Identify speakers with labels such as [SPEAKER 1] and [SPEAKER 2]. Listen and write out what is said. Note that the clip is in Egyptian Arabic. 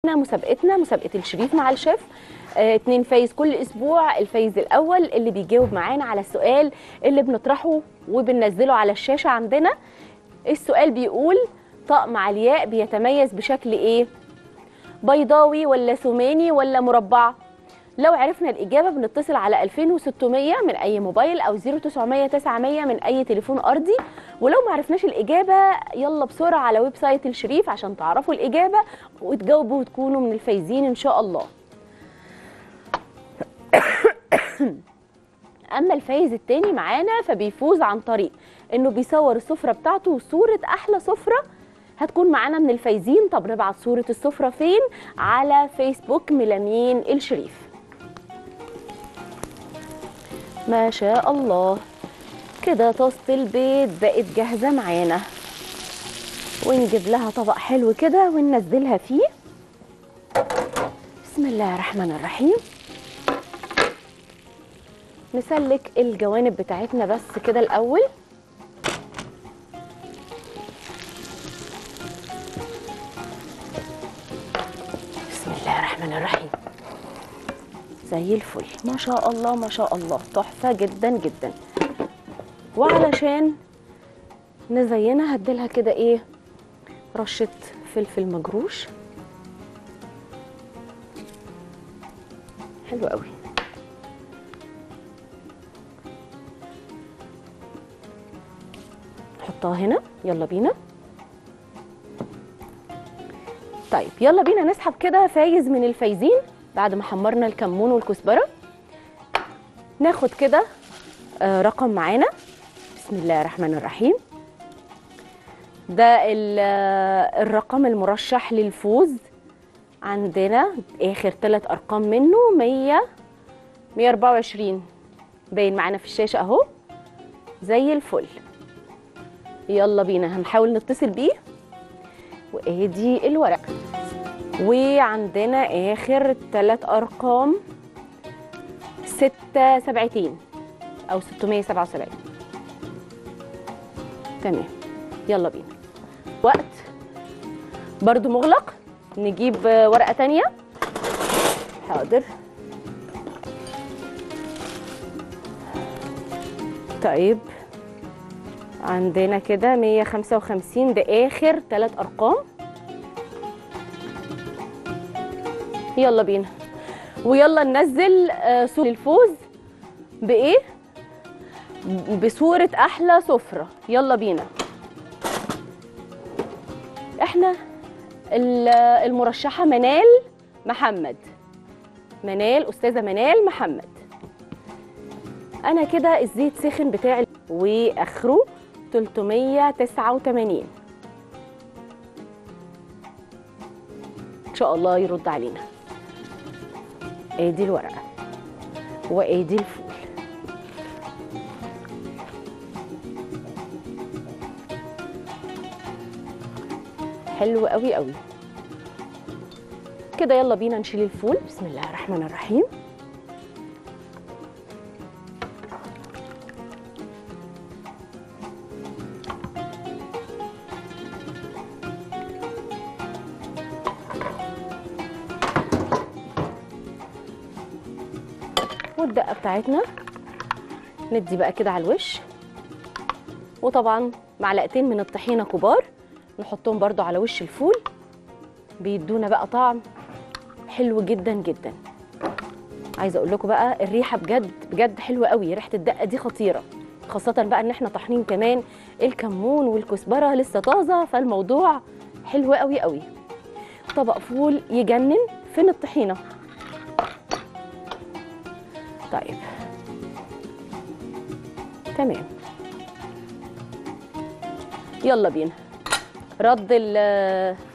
[SPEAKER 1] مسابقتنا مسابقه الشريف مع الشيف آه، اتنين فايز كل اسبوع الفايز الاول اللي بيجاوب معانا على السؤال اللي بنطرحه وبننزله على الشاشه عندنا السؤال بيقول طقم علياء بيتميز بشكل ايه بيضاوي ولا ثماني ولا مربع لو عرفنا الإجابة بنتصل على 2600 من أي موبايل أو 0900 900 من أي تليفون أرضي ولو ما عرفناش الإجابة يلا بسرعة على ويب سايت الشريف عشان تعرفوا الإجابة وتجاوبوا وتكونوا من الفايزين إن شاء الله أما الفايز التاني معانا فبيفوز عن طريق إنه بيصور السفرة بتاعته وصورة أحلى سفرة هتكون معانا من الفايزين طب نبعت صورة السفرة فين على فيسبوك ميلامين الشريف ما شاء الله كده طاسة البيض بقت جاهزة معانا ونجيب لها طبق حلو كده وننزلها فيه بسم الله الرحمن الرحيم نسلك الجوانب بتاعتنا بس كده الأول بسم الله الرحمن الرحيم زي الفل ما شاء الله ما شاء الله تحفة جدا جدا وعلشان نزينها هديلها كده ايه رشة فلفل مجروش حلو قوي نحطها هنا يلا بينا طيب يلا بينا نسحب كده فايز من الفايزين بعد ما حمرنا الكمون والكزبره ناخد كده آه، رقم معانا بسم الله الرحمن الرحيم ده ال- آه، الرقم المرشح للفوز عندنا اخر ثلاث ارقام منه 100 124 باين معانا في الشاشه اهو زي الفل يلا بينا هنحاول نتصل بيه وادي الورق وعندنا اخر ثلاث ارقام ستة سبعتين او 677 تمام يلا بينا وقت برضو مغلق نجيب آه، ورقة تانية حاضر طيب عندنا كده 155 ده اخر ثلاث ارقام يلا بينا ويلا ننزل آه، صورة الفوز بايه بصورة احلى سفرة يلا بينا احنا ال- المرشحة منال محمد منال استاذة منال محمد انا كده الزيت سخن بتاعي واخره 389 ان شاء الله يرد علينا ادي الورقه وادي الفول حلو قوي قوي كده يلا بينا نشيل الفول بسم الله الرحمن الرحيم والدقه بتاعتنا ندي بقى كده على الوش وطبعا معلقتين من الطحينه كبار نحطهم برضو على وش الفول بيدونا بقى طعم حلو جدا جدا عايزه اقول لكم بقى الريحه بجد بجد حلوه قوي ريحه الدقه دي خطيره خاصه بقى ان احنا طحنين كمان الكمون والكزبره لسه طازه فالموضوع حلو قوي قوي طبق فول يجنن فين الطحينه طيب تمام يلا بينا رد ال-